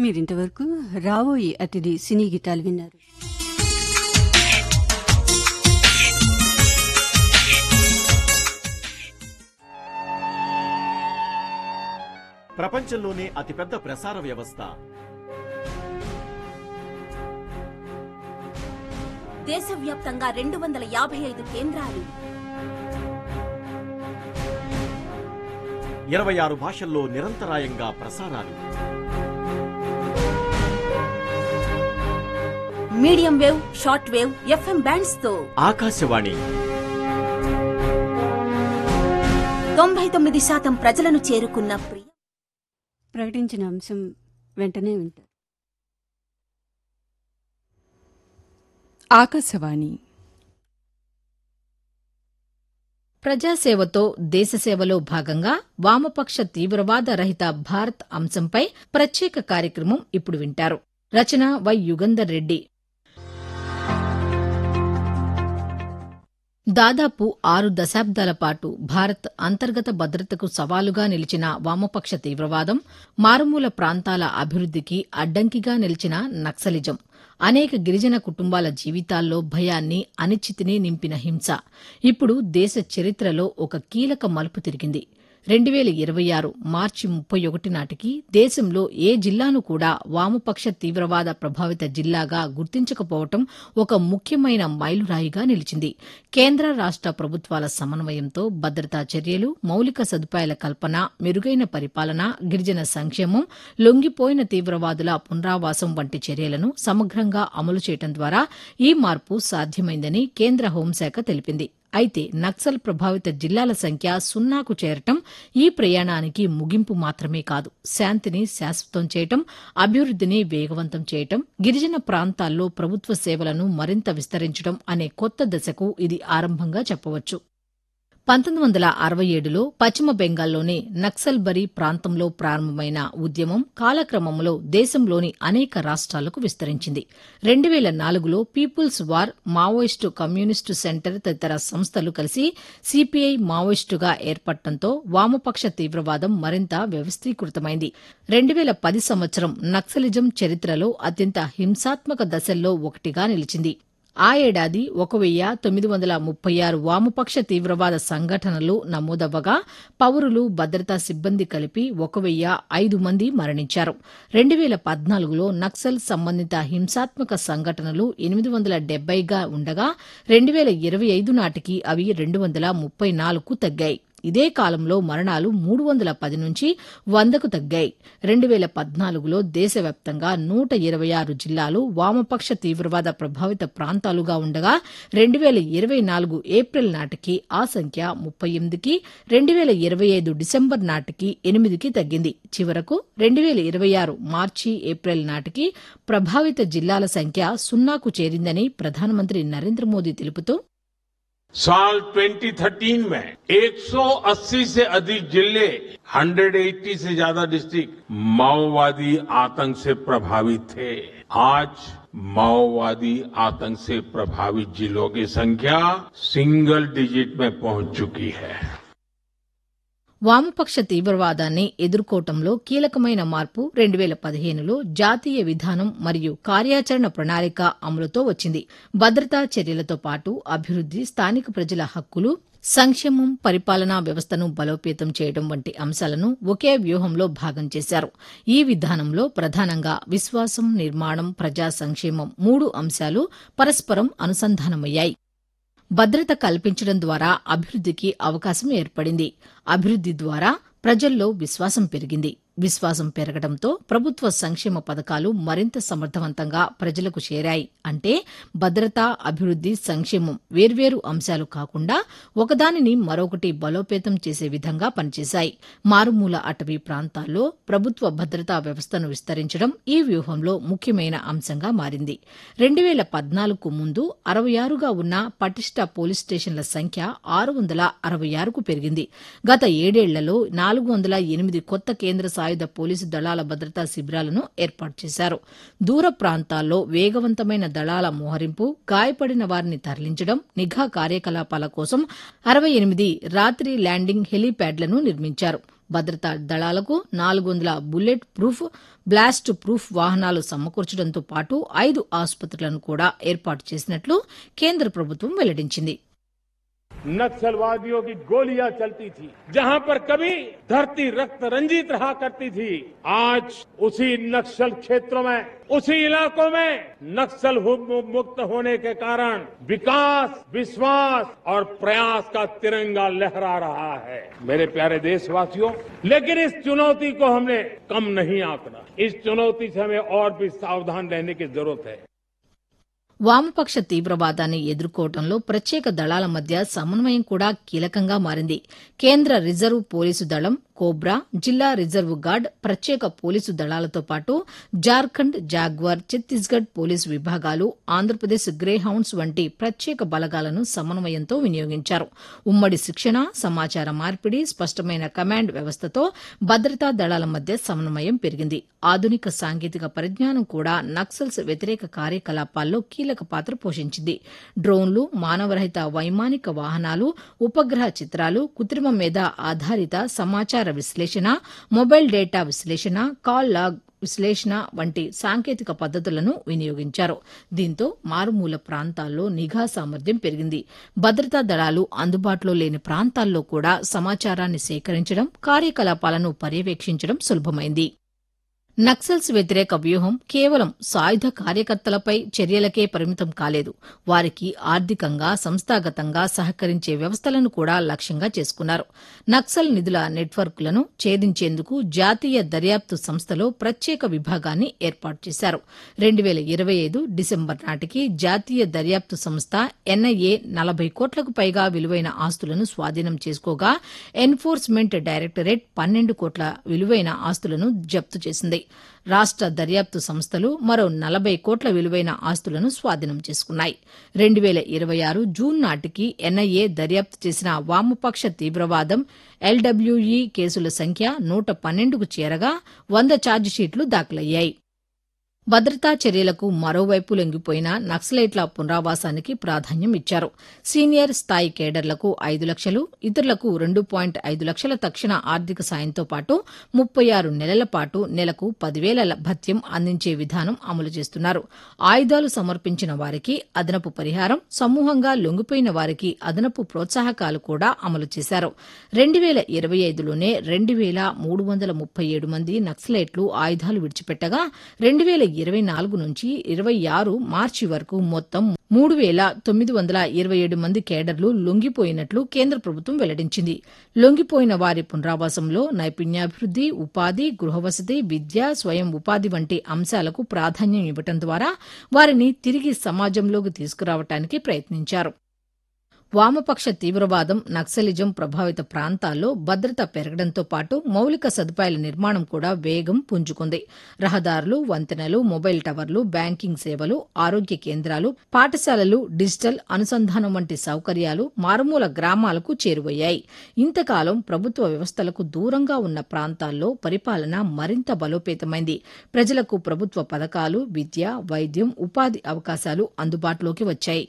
మీరింతవరకు రావోయి అతిథి సినీ గీతాలు విన్నారు ప్రపంచంలోనే అతిపెద్ద ప్రసార వ్యవస్థ దేశవ్యాప్తంగా రెండు వందల యాభై ఐదు కేంద్రాలు ఇరవై ఆరు భాషల్లో నిరంతరాయంగా ప్రసారాలు medium wave short wave FM bands తో ఆకాశవాణి తొంభై తొమ్మిది శాతం ప్రజలను చేరుకున్న ప్రియ ప్రకటించిన అంశం వెంటనే వింటారు ఆకాశవాణి ప్రజాసేవతో దేశసేవలో భాగంగా వామపక్ష తీవ్రవాద రహిత భారత్ అంశంపై ప్రత్యేక కార్యక్రమం ఇప్పుడు వింటారు రచన వై యుగంధర్ రెడ్డి దాదాపు ఆరు దశాబ్దాల పాటు భారత్ అంతర్గత భద్రతకు సవాలుగా నిలిచిన వామపక్ష తీవ్రవాదం మారుమూల ప్రాంతాల అభివృద్ధికి అడ్డంకిగా నిలిచిన నక్సలిజం అనేక గిరిజన కుటుంబాల జీవితాల్లో భయాన్ని అనిశ్చితిని నింపిన హింస ఇప్పుడు దేశ చరిత్రలో ఒక కీలక మలుపు తిరిగింది రెండు వేల ఇరవై ఆరు మార్చి ముప్పై ఒకటి నాటికి దేశంలో ఏ జిల్లాను కూడా వామపక్ష తీవ్రవాద ప్రభావిత జిల్లాగా గుర్తించకపోవటం ఒక ముఖ్యమైన మైలురాయిగా నిలిచింది కేంద్ర రాష్ట ప్రభుత్వాల సమన్వయంతో భద్రతా చర్యలు మౌలిక సదుపాయాల కల్పన మెరుగైన పరిపాలన గిరిజన సంక్షేమం లొంగిపోయిన తీవ్రవాదుల పునరావాసం వంటి చర్యలను సమగ్రంగా అమలు చేయడం ద్వారా ఈ మార్పు సాధ్యమైందని కేంద్ర హోంశాఖ తెలిపింది అయితే నక్సల్ ప్రభావిత జిల్లాల సంఖ్య సున్నాకు చేరటం ఈ ప్రయాణానికి ముగింపు మాత్రమే కాదు శాంతిని శాశ్వతం చేయటం అభివృద్ధిని వేగవంతం చేయటం గిరిజన ప్రాంతాల్లో ప్రభుత్వ సేవలను మరింత విస్తరించడం అనే కొత్త దశకు ఇది ఆరంభంగా చెప్పవచ్చు పంతొమ్మిది వందల అరవై ఏడులో పశ్చిమ బెంగాల్లోని నక్సల్బరీ ప్రాంతంలో ప్రారంభమైన ఉద్యమం కాలక్రమంలో దేశంలోని అనేక రాష్ట్రాలకు విస్తరించింది రెండు వేల నాలుగులో people's war Maoist communist centre తదితర సంస్థలు కలిసి సిపిఐ మావోయిస్టుగా ఏర్పడటంతో వామపక్ష తీవ్రవాదం మరింత వ్యవస్థీకృతమైంది రెండు వేల పది సంవత్సరం నక్సలిజం చరిత్రలో అత్యంత హింసాత్మక దశల్లో ఒకటిగా నిలిచింది ఆ ఏడాది ఒక వెయ్యి తొమ్మిది వందల ముప్పై ఆరు వామపక్ష తీవ్రవాద సంఘటనలు నమోదవ్వగా పౌరులు భద్రతా సిబ్బంది కలిపి ఒక వెయ్యి ఐదు మంది మరణించారు రెండు వేల పద్నాలుగులో నక్సల్ సంబంధిత హింసాత్మక సంఘటనలు ఎనిమిది వందల డెబ్బైగా ఉండగా రెండు వేల ఇరవై ఐదు నాటికి అవి రెండు వందల ముప్పై నాలుగుకు తగ్గాయి ఇదే కాలంలో మరణాలు మూడు వందల పది నుంచి వందకు తగ్గాయి రెండు వేల పద్నాలుగులో దేశవ్యాప్తంగా నూట ఇరవై ఆరు జిల్లాలు వామపక్ష తీవ్రవాద ప్రభావిత ప్రాంతాలుగా ఉండగా రెండు వేల ఇరవై నాలుగు ఏప్రిల్ నాటికి ఆ సంఖ్య ముప్పై ఎనిమిదికి రెండు వేల ఇరవై ఐదు డిసెంబర్ నాటికి ఎనిమిదికి తగ్గింది చివరకు రెండు వేల ఇరవై ఆరు మార్చి ఏప్రిల్ నాటికి ప్రభావిత జిల్లాల సంఖ్య సున్నాకు చేరిందని ప్రధానమంత్రి నరేంద్ర మోదీ తెలుపుతూ साल 2013 में 180 से अधिक जिले 180 से ज्यादा डिस्ट्रिक्ट माओवादी आतंक से प्रभावित थे आज माओवादी आतंक से प्रभावित जिलों की संख्या सिंगल डिजिट में पहुंच चुकी है వామపక్ష తీవ్రవాదాన్ని ఎదుర్కోవటంలో కీలకమైన మార్పు రెండు వేల పదిహేనులో జాతీయ విధానం మరియు కార్యాచరణ ప్రణాళిక అమలుతో వచ్చింది భద్రతా చర్యలతో పాటు అభివృద్ది స్థానిక ప్రజల హక్కులు సంక్షేమం పరిపాలనా వ్యవస్థను బలోపేతం చేయడం వంటి అంశాలను ఒకే వ్యూహంలో భాగం చేశారు ఈ విధానంలో ప్రధానంగా విశ్వాసం నిర్మాణం ప్రజా సంక్షేమం మూడు అంశాలు పరస్పరం అనుసంధానమయ్యాయి భద్రత కల్పించడం ద్వారా అభివృద్ధికి అవకాశం ఏర్పడింది అభివృద్ది ద్వారా ప్రజల్లో విశ్వాసం పెరిగింది విశ్వాసం పెరగడంతో ప్రభుత్వ సంక్షేమ పథకాలు మరింత సమర్థవంతంగా ప్రజలకు చేరాయి అంటే భద్రత అభివృద్ది సంక్షేమం వేర్వేరు అంశాలు కాకుండా ఒకదానిని మరొకటి బలోపేతం చేసే విధంగా పనిచేశాయి మారుమూల అటవీ ప్రాంతాల్లో ప్రభుత్వ భద్రతా వ్యవస్థను విస్తరించడం ఈ వ్యూహంలో ముఖ్యమైన అంశంగా మారింది రెండు వేల పద్నాలుగుకు ముందు అరవై ఆరుగా ఉన్న పటిష్ట పోలీస్ స్టేషన్ల సంఖ్య ఆరు వందల అరవై ఆరుకు పెరిగింది గత ఏడేళ్లలో నాలుగు వందల ఎనిమిది కొత్త కేంద్ర సాయుధ పోలీసు దళాల భద్రతా శిబిరాలను ఏర్పాటు చేశారు దూర ప్రాంతాల్లో వేగవంతమైన దళాల మోహరింపు గాయపడిన వారిని తరలించడం నిఘా కార్యకలాపాల కోసం అరవై ఎనిమిది రాత్రి ల్యాండింగ్ హెలీప్యాడ్లను నిర్మించారు భద్రతా దళాలకు నాలుగు వందల బుల్లెట్ ప్రూఫ్ బ్లాస్ట్ ప్రూఫ్ వాహనాలు సమకూర్చడంతో పాటు ఐదు ఆసుపత్రులను కూడా ఏర్పాటు చేసినట్లు కేంద్ర ప్రభుత్వం వెల్లడించింది नक्सलवादियों की गोलियां चलती थी जहां पर कभी धरती रक्त रंजित रहा करती थी आज उसी नक्सल क्षेत्रों में उसी इलाकों में नक्सल हु- मुक्त होने के कारण विकास विश्वास और प्रयास का तिरंगा लहरा रहा है मेरे प्यारे देशवासियों लेकिन इस चुनौती को हमने कम नहीं आंकना इस चुनौती से हमें और भी सावधान रहने की जरूरत है వామపక్ష తీవ్రవాదాన్ని ఎదుర్కోవడంలో ప్రత్యేక దళాల మధ్య సమన్వయం కూడా కీలకంగా మారింది కేంద్ర రిజర్వ్ పోలీసు దళం కోబ్రా జిల్లా రిజర్వ్ గార్డ్ ప్రత్యేక పోలీసు దళాలతో పాటు జార్ఖండ్ జాగ్వార్ ఛత్తీస్గఢ్ పోలీసు విభాగాలు ఆంధ్రప్రదేశ్ గ్రే హౌండ్స్ వంటి ప్రత్యేక బలగాలను సమన్వయంతో వినియోగించారు ఉమ్మడి శిక్షణ సమాచార మార్పిడి స్పష్టమైన కమాండ్ వ్యవస్థతో భద్రతా దళాల మధ్య సమన్వయం పెరిగింది ఆధునిక సాంకేతిక పరిజ్ఞానం కూడా నక్సల్స్ వ్యతిరేక కార్యకలాపాల్లో కీలక పాత్ర పోషించింది డ్రోన్లు మానవరహిత వైమానిక వాహనాలు ఉపగ్రహ చిత్రాలు కృత్రిమ మేధ ఆధారిత సమాచార విశ్లేషణ మొబైల్ డేటా విశ్లేషణ కాల్ లాగ్ విశ్లేషణ వంటి సాంకేతిక పద్దతులను వినియోగించారు దీంతో మారుమూల ప్రాంతాల్లో నిఘా సామర్థ్యం పెరిగింది భద్రతా దళాలు అందుబాటులో లేని ప్రాంతాల్లో కూడా సమాచారాన్ని సేకరించడం కార్యకలాపాలను పర్యవేక్షించడం సులభమైంది నక్సల్స్ వ్యతిరేక వ్యూహం కేవలం సాయుధ కార్యకర్తలపై చర్యలకే పరిమితం కాలేదు వారికి ఆర్థికంగా సంస్థాగతంగా సహకరించే వ్యవస్థలను కూడా లక్ష్యంగా చేసుకున్నారు నక్సల్ నిధుల నెట్వర్క్లను ఛేదించేందుకు జాతీయ దర్యాప్తు సంస్థలో ప్రత్యేక విభాగాన్ని ఏర్పాటు చేశారు రెండు వేల ఇరవై ఐదు డిసెంబర్ నాటికి జాతీయ దర్యాప్తు సంస్థ ఎన్ఐఏ నలభై కోట్లకు పైగా విలువైన ఆస్తులను స్వాధీనం చేసుకోగా ఎన్ఫోర్స్మెంట్ డైరెక్టరేట్ పన్నెండు కోట్ల విలువైన ఆస్తులను జప్తు చేసింది రాష్ట దర్యాప్తు సంస్థలు మరో నలభై కోట్ల విలువైన ఆస్తులను స్వాధీనం చేసుకున్నాయి రెండు వేల ఇరవై ఆరు జూన్ నాటికి ఎన్ఐఏ దర్యాప్తు చేసిన వామపక్ష తీవ్రవాదం ఎల్డబ్ల్యూఈ కేసుల సంఖ్య నూట పన్నెండుకు చేరగా వంద ఛార్జిషీట్లు దాఖలయ్యాయి భద్రతా చర్యలకు మరోవైపు లొంగిపోయిన నక్సలైట్ల పునరావాసానికి ప్రాధాన్యం ఇచ్చారు సీనియర్ స్థాయి కేడర్లకు ఐదు లక్షలు ఇతరులకు రెండు పాయింట్ ఐదు లక్షల తక్షణ ఆర్థిక సాయంతో పాటు ముప్పై ఆరు నెలల పాటు నెలకు పదివేల భత్యం అందించే విధానం అమలు చేస్తున్నారు ఆయుధాలు సమర్పించిన వారికి అదనపు పరిహారం సమూహంగా లొంగిపోయిన వారికి అదనపు ప్రోత్సాహకాలు కూడా అమలు చేశారు రెండు వేల ఇరవై ఐదులోనే రెండు వేల మూడు వందల ముప్పై ఏడు మంది నక్సలైట్లు ఆయుధాలు విడిచిపెట్టగా రెండు వేల ఇరవై నాలుగు నుంచి ఇరవై ఆరు మార్చి వరకు మొత్తం మూడు వేల తొమ్మిది వందల ఇరవై ఏడు మంది కేడర్లు లొంగిపోయినట్లు కేంద్ర ప్రభుత్వం వెల్లడించింది లొంగిపోయిన వారి పునరావాసంలో నైపుణ్యాభివృద్ది ఉపాధి గృహవసతి విద్య స్వయం ఉపాధి వంటి అంశాలకు ప్రాధాన్యం ఇవ్వడం ద్వారా వారిని తిరిగి సమాజంలోకి తీసుకురావటానికి ప్రయత్నించారు వామపక్ష తీవ్రవాదం నక్సలిజం ప్రభావిత ప్రాంతాల్లో భద్రత పెరగడంతో పాటు మౌలిక సదుపాయాల నిర్మాణం కూడా వేగం పుంజుకుంది రహదారులు వంతెనలు మొబైల్ టవర్లు బ్యాంకింగ్ సేవలు ఆరోగ్య కేంద్రాలు పాఠశాలలు డిజిటల్ అనుసంధానం వంటి సౌకర్యాలు మారుమూల గ్రామాలకు చేరువయ్యాయి ఇంతకాలం ప్రభుత్వ వ్యవస్థలకు దూరంగా ఉన్న ప్రాంతాల్లో పరిపాలన మరింత బలోపేతమైంది ప్రజలకు ప్రభుత్వ పథకాలు విద్య వైద్యం ఉపాధి అవకాశాలు అందుబాటులోకి వచ్చాయి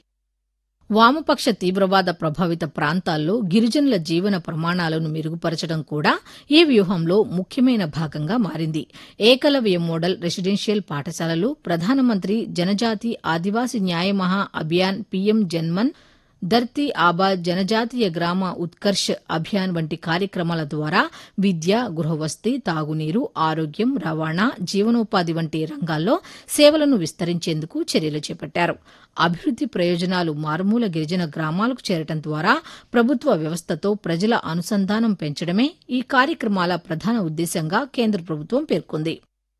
వామపక్ష తీవ్రవాద ప్రభావిత ప్రాంతాల్లో గిరిజనుల జీవన ప్రమాణాలను మెరుగుపరచడం కూడా ఈ వ్యూహంలో ముఖ్యమైన భాగంగా మారింది ఏకలవ్య మోడల్ రెసిడెన్షియల్ పాఠశాలలు ప్రధానమంత్రి జనజాతి ఆదివాసి న్యాయ మహా అభియాన్ పీఎం జన్మన్ ధర్తీ ఆబా జనజాతీయ గ్రామ ఉత్కర్ష్ అభియాన్ వంటి కార్యక్రమాల ద్వారా విద్య గృహవసతి తాగునీరు ఆరోగ్యం రవాణా జీవనోపాధి వంటి రంగాల్లో సేవలను విస్తరించేందుకు చర్యలు చేపట్టారు అభివృద్ది ప్రయోజనాలు మారుమూల గిరిజన గ్రామాలకు చేరటం ద్వారా ప్రభుత్వ వ్యవస్థతో ప్రజల అనుసంధానం పెంచడమే ఈ కార్యక్రమాల ప్రధాన ఉద్దేశంగా కేంద్ర ప్రభుత్వం పేర్కొంది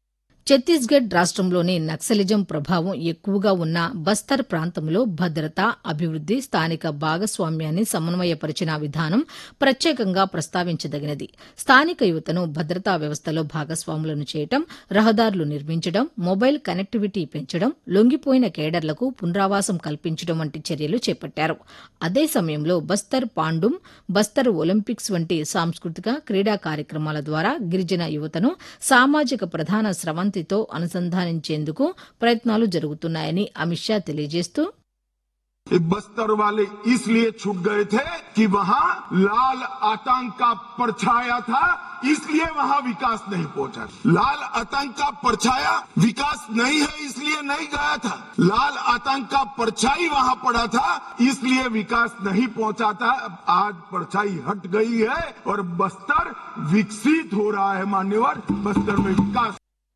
ఛత్తీస్గఢ్ రాష్ట్రంలోని నక్సలిజం ప్రభావం ఎక్కువగా ఉన్న బస్తర్ ప్రాంతంలో భద్రత అభివృద్ది స్థానిక భాగస్వామ్యాన్ని సమన్వయపరిచిన విధానం ప్రత్యేకంగా ప్రస్తావించదగినది స్థానిక యువతను భద్రతా వ్యవస్థలో భాగస్వాములను చేయటం రహదారులు నిర్మించడం మొబైల్ కనెక్టివిటీ పెంచడం లొంగిపోయిన కేడర్లకు పునరావాసం కల్పించడం వంటి చర్యలు చేపట్టారు అదే సమయంలో బస్తర్ పాండుమ్ బస్తర్ ఒలింపిక్స్ వంటి సాంస్కృతిక క్రీడా కార్యక్రమాల ద్వారా గిరిజన యువతను సామాజిక ప్రధాన స్రవంతితో అనుసంధానించేందుకు ప్రయత్నాలు జరుగుతున్నాయని అమిత్ షా తెలియజేస్తూ ये बस्तर वाले इसलिए छूट गए थे कि वहाँ लाल आतंक का परछाया था इसलिए वहाँ विकास नहीं पहुंचा लाल आतंक का परछाया विकास नहीं है इसलिए नहीं गया था लाल आतंक का परछाई वहाँ पड़ा था इसलिए विकास नहीं पहुंचा था आज परछाई हट गई है और बस्तर विकसित हो रहा है मान्यवर बस्तर में विकास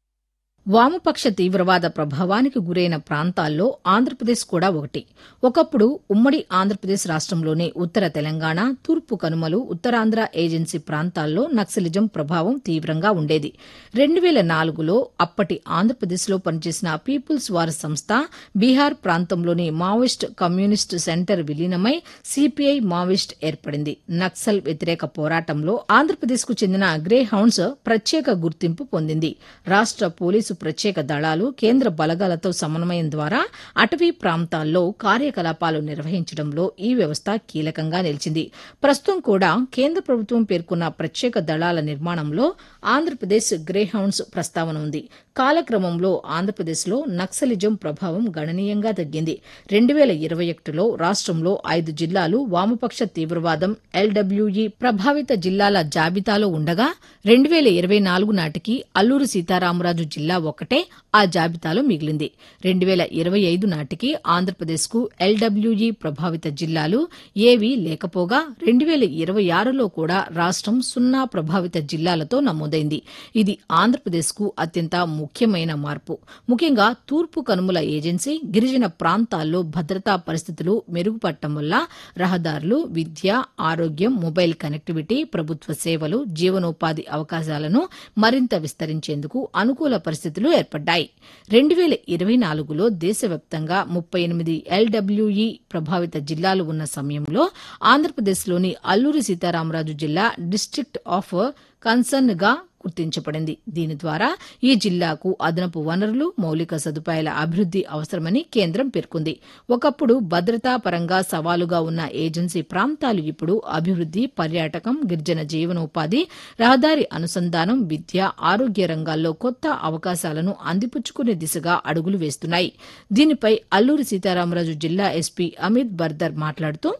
వామపక్ష తీవ్రవాద ప్రభావానికి గురైన ప్రాంతాల్లో ఆంధ్రప్రదేశ్ కూడా ఒకటి ఒకప్పుడు ఉమ్మడి ఆంధ్రప్రదేశ్ రాష్ట్రంలోని ఉత్తర తెలంగాణ తూర్పు కనుమలు ఉత్తరాంధ్ర ఏజెన్సీ ప్రాంతాల్లో నక్సలిజం ప్రభావం తీవ్రంగా ఉండేది రెండు వేల నాలుగులో అప్పటి ఆంధ్రప్రదేశ్లో పనిచేసిన పీపుల్స్ వార్ సంస్థ బీహార్ ప్రాంతంలోని మావోయిస్ట్ కమ్యూనిస్ట్ సెంటర్ విలీనమై సిపిఐ మావోయిస్ట్ ఏర్పడింది నక్సల్ వ్యతిరేక పోరాటంలో ఆంధ్రప్రదేశ్కు చెందిన గ్రే హౌండ్స్ ప్రత్యేక గుర్తింపు పొందింది రాష్ట్ర పోలీసు ప్రత్యేక దళాలు కేంద్ర బలగాలతో సమన్వయం ద్వారా అటవీ ప్రాంతాల్లో కార్యకలాపాలు నిర్వహించడంలో ఈ వ్యవస్థ కీలకంగా నిలిచింది ప్రస్తుతం కూడా కేంద్ర ప్రభుత్వం పేర్కొన్న ప్రత్యేక దళాల నిర్మాణంలో ఆంధ్రప్రదేశ్ గ్రే హౌండ్స్ ప్రస్తావన ఉంది కాలక్రమంలో ఆంధ్రప్రదేశ్లో నక్సలిజం ప్రభావం గణనీయంగా తగ్గింది రెండు వేల ఇరవై ఒకటిలో రాష్ట్రంలో ఐదు జిల్లాలు వామపక్ష తీవ్రవాదం ఎల్డబ్ల్యూఈ ప్రభావిత జిల్లాల జాబితాలో ఉండగా రెండు వేల ఇరవై నాలుగు నాటికి అల్లూరు సీతారామరాజు జిల్లా ఒక్కటే ఆ జాబితాలో మిగిలింది రెండు వేల ఇరవై ఐదు నాటికి ఆంధ్రప్రదేశ్కు ఎల్డబ్ల్యూఈ ప్రభావిత జిల్లాలు ఏవీ లేకపోగా రెండు వేల ఇరవై ఆరులో కూడా రాష్ట్రం సున్నా ప్రభావిత జిల్లాలతో నమోదైంది ఇది ఆంధ్రప్రదేశ్కు అత్యంత ముఖ్యమైన మార్పు ముఖ్యంగా తూర్పు కనుమల ఏజెన్సీ గిరిజన ప్రాంతాల్లో భద్రతా పరిస్థితులు మెరుగుపడటం వల్ల రహదారులు విద్య ఆరోగ్యం మొబైల్ కనెక్టివిటీ ప్రభుత్వ సేవలు జీవనోపాధి అవకాశాలను మరింత విస్తరించేందుకు అనుకూల పరిస్థితులు ఏర్పడ్డాయి రెండు వేల ఇరవై నాలుగులో దేశవ్యాప్తంగా ముప్పై ఎనిమిది ఎల్డబ్ల్యూఈ ప్రభావిత జిల్లాలు ఉన్న సమయంలో ఆంధ్రప్రదేశ్లోని అల్లూరి సీతారామరాజు జిల్లా డిస్టిక్ట్ ఆఫ్ కన్సర్న్ గా గుర్తించబడింది దీని ద్వారా ఈ జిల్లాకు అదనపు వనరులు మౌలిక సదుపాయాల అభివృద్ది అవసరమని కేంద్రం పేర్కొంది ఒకప్పుడు భద్రతా పరంగా సవాలుగా ఉన్న ఏజెన్సీ ప్రాంతాలు ఇప్పుడు అభివృద్ది పర్యాటకం గిరిజన జీవనోపాధి రహదారి అనుసంధానం విద్య ఆరోగ్య రంగాల్లో కొత్త అవకాశాలను అందిపుచ్చుకునే దిశగా అడుగులు వేస్తున్నాయి దీనిపై అల్లూరి సీతారామరాజు జిల్లా ఎస్పీ అమిత్ బర్దర్ మాట్లాడుతూ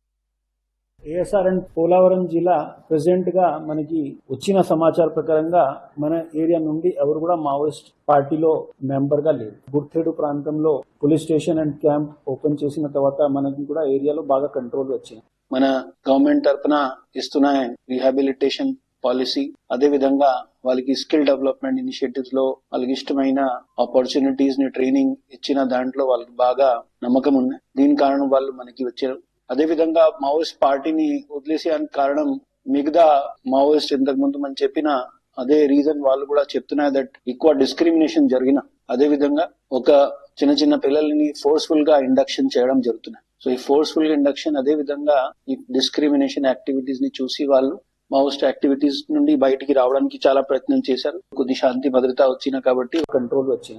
ఏఎస్ఆర్ అండ్ పోలవరం జిల్లా ప్రెసెంట్ గా మనకి వచ్చిన సమాచార ప్రకారంగా మన ఏరియా నుండి ఎవరు కూడా మావోయిస్ట్ పార్టీలో మెంబర్ గా లేరు గుర్తేడు ప్రాంతంలో police station and camp open చేసిన తర్వాత మనకి కూడా ఏరియాలో బాగా కంట్రోల్ వచ్చింది మన గవర్నమెంట్ తరఫున ఇస్తున్న రీహాబిలిటేషన్ పాలసీ అదే విధంగా వాళ్ళకి స్కిల్ డెవలప్మెంట్ ఇనిషియేటివ్స్ లో వాళ్ళకి ఇష్టమైన ఆపర్చునిటీస్ ని ట్రైనింగ్ ఇచ్చిన దాంట్లో వాళ్ళకి బాగా నమ్మకం ఉంది దీని కారణం వాళ్ళు మనకి వచ్చారు అదే విధంగా మావోయిస్ట్ పార్టీని వదిలేసేయడానికి కారణం మిగతా మావోయిస్ట్ ఇంతకు ముందు మనం చెప్పిన అదే రీజన్ వాళ్ళు కూడా చెప్తున్నారు దట్ ఎక్కువ డిస్క్రిమినేషన్ జరిగిన అదే విధంగా ఒక చిన్న చిన్న పిల్లల్ని ఫోర్స్ఫుల్ గా ఇండక్షన్ చేయడం జరుగుతున్నాయి సో ఈ ఫోర్స్ఫుల్ ఇండక్షన్ అదే విధంగా ఈ డిస్క్రిమినేషన్ యాక్టివిటీస్ ని చూసి వాళ్ళు మావోయిస్ట్ యాక్టివిటీస్ నుండి బయటికి రావడానికి చాలా ప్రయత్నం చేశారు కొద్ది శాంతి భద్రత వచ్చిన కాబట్టి కంట్రోల్ వచ్చింది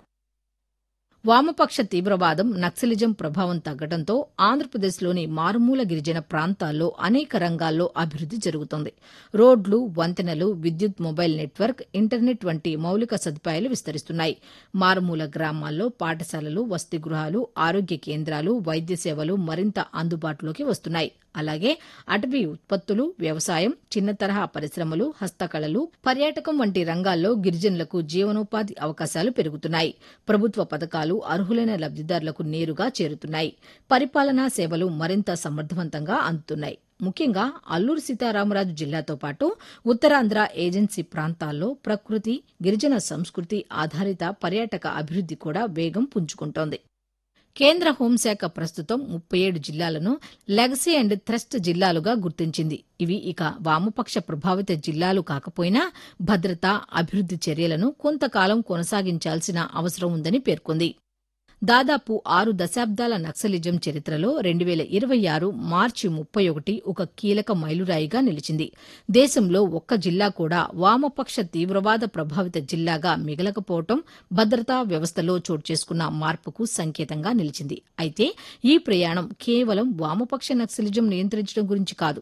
వామపక్ష తీవ్రవాదం నక్సలిజం ప్రభావం తగ్గడంతో ఆంధ్రప్రదేశ్లోని మారుమూల గిరిజన ప్రాంతాల్లో అనేక రంగాల్లో అభివృద్ది జరుగుతోంది రోడ్లు వంతెనలు విద్యుత్ మొబైల్ నెట్వర్క్ ఇంటర్నెట్ వంటి మౌలిక సదుపాయాలు విస్తరిస్తున్నాయి మారుమూల గ్రామాల్లో పాఠశాలలు వసతి గృహాలు ఆరోగ్య కేంద్రాలు వైద్య సేవలు మరింత అందుబాటులోకి వస్తున్నాయి అలాగే అటవీ ఉత్పత్తులు వ్యవసాయం చిన్న తరహా పరిశ్రమలు హస్తకళలు పర్యాటకం వంటి రంగాల్లో గిరిజనులకు జీవనోపాధి అవకాశాలు పెరుగుతున్నాయి ప్రభుత్వ పథకాలు అర్హులైన లబ్దిదారులకు నేరుగా చేరుతున్నాయి పరిపాలనా సేవలు మరింత సమర్థవంతంగా అందుతున్నాయి ముఖ్యంగా అల్లూరు సీతారామరాజు జిల్లాతో పాటు ఉత్తరాంధ్ర ఏజెన్సీ ప్రాంతాల్లో ప్రకృతి గిరిజన సంస్కృతి ఆధారిత పర్యాటక అభివృద్ది కూడా వేగం పుంజుకుంటోంది కేంద్ర హోంశాఖ ప్రస్తుతం ముప్పై ఏడు జిల్లాలను లెగసీ అండ్ థ్రస్ట్ జిల్లాలుగా గుర్తించింది ఇవి ఇక వామపక్ష ప్రభావిత జిల్లాలు కాకపోయినా భద్రత అభివృద్ది చర్యలను కొంతకాలం కొనసాగించాల్సిన అవసరం ఉందని పేర్కొంది దాదాపు ఆరు దశాబ్దాల నక్సలిజం చరిత్రలో రెండు వేల ఇరవై ఆరు మార్చి ముప్పై ఒకటి ఒక కీలక మైలురాయిగా నిలిచింది దేశంలో ఒక్క జిల్లా కూడా వామపక్ష తీవ్రవాద ప్రభావిత జిల్లాగా మిగలకపోవటం భద్రతా వ్యవస్థలో చోటు చేసుకున్న మార్పుకు సంకేతంగా నిలిచింది అయితే ఈ ప్రయాణం కేవలం వామపక్ష నక్సలిజం నియంత్రించడం గురించి కాదు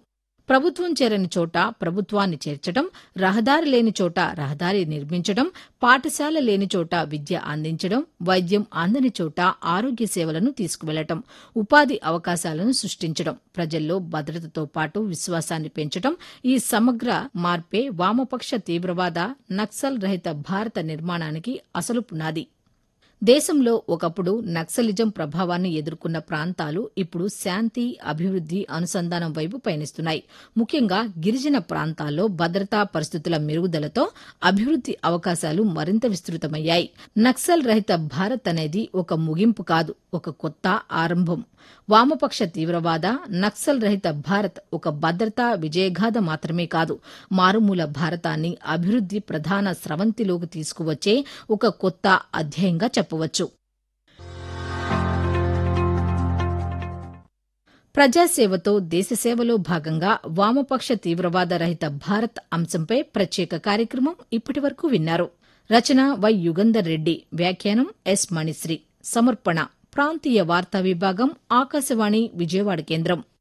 ప్రభుత్వం చేరని చోట ప్రభుత్వాన్ని చేర్చడం రహదారి లేని చోట రహదారి నిర్మించడం పాఠశాల లేని చోట విద్య అందించడం వైద్యం అందని చోట ఆరోగ్య సేవలను తీసుకువెళ్లటం ఉపాధి అవకాశాలను సృష్టించడం ప్రజల్లో భద్రతతో పాటు విశ్వాసాన్ని పెంచడం ఈ సమగ్ర మార్పే వామపక్ష తీవ్రవాద నక్సల్ రహిత భారత నిర్మాణానికి అసలు పునాది దేశంలో ఒకప్పుడు నక్సలిజం ప్రభావాన్ని ఎదుర్కొన్న ప్రాంతాలు ఇప్పుడు శాంతి అభివృద్ది అనుసంధానం వైపు పయనిస్తున్నాయి ముఖ్యంగా గిరిజన ప్రాంతాల్లో భద్రతా పరిస్థితుల మెరుగుదలతో అభివృద్ది అవకాశాలు మరింత విస్తృతమయ్యాయి నక్సల్ రహిత భారత్ అనేది ఒక ముగింపు కాదు ఒక కొత్త ఆరంభం వామపక్ష తీవ్రవాద నక్సల్ రహిత భారత్ ఒక భద్రతా విజయగాథ మాత్రమే కాదు మారుమూల భారతాన్ని అభివృద్ది ప్రధాన స్రవంతిలోకి తీసుకువచ్చే ఒక కొత్త అధ్యాయంగా చెప్పవచ్చు ప్రజాసేవతో దేశసేవలో భాగంగా వామపక్ష తీవ్రవాద రహిత భారత్ అంశంపై ప్రత్యేక కార్యక్రమం ఇప్పటివరకు విన్నారు రచన వై యుగంధర్ రెడ్డి వ్యాఖ్యానం ఎస్ మణిశ్రీ సమర్పణ ప్రాంతీయ వార్తా విభాగం ఆకాశవాణి విజయవాడ కేంద్రం